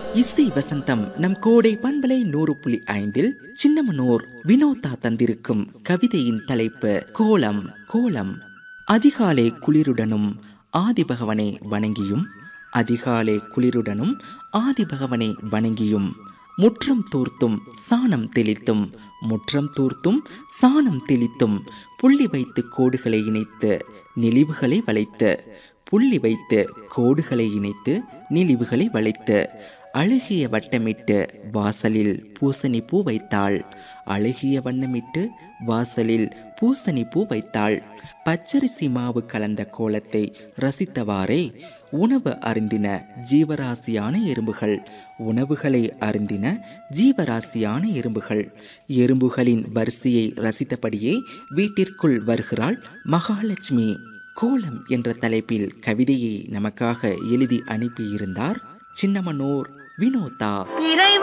இசை வசந்தம் நம் கோடை பண்பலை நூறு புள்ளி ஐந்தில் சின்னமனூர் வினோதா தந்திருக்கும் கவிதையின் தலைப்பு கோலம் கோலம் அதிகாலை குளிருடனும் ஆதிபகவனை வணங்கியும் அதிகாலை குளிருடனும் ஆதிபகவனை வணங்கியும் முற்றம் தூர்த்தும் சாணம் தெளித்தும் முற்றம் தூர்த்தும் சாணம் தெளித்தும் புள்ளி வைத்து கோடுகளை இணைத்து நெளிவுகளை வளைத்து புள்ளி வைத்து கோடுகளை இணைத்து நெளிவுகளை வளைத்து அழுகிய வட்டமிட்டு வாசலில் பூசணி பூ வைத்தாள் அழுகிய வண்ணமிட்டு வாசலில் பூசணி பூ வைத்தாள் பச்சரிசி மாவு கலந்த கோலத்தை ரசித்தவாறே உணவு அருந்தின ஜீவராசியான எறும்புகள் உணவுகளை அருந்தின ஜீவராசியான எறும்புகள் எறும்புகளின் வரிசையை ரசித்தபடியே வீட்டிற்குள் வருகிறாள் மகாலட்சுமி கோலம் என்ற தலைப்பில் கவிதையை நமக்காக எழுதி அனுப்பியிருந்தார் சின்னமனூர் வினோதா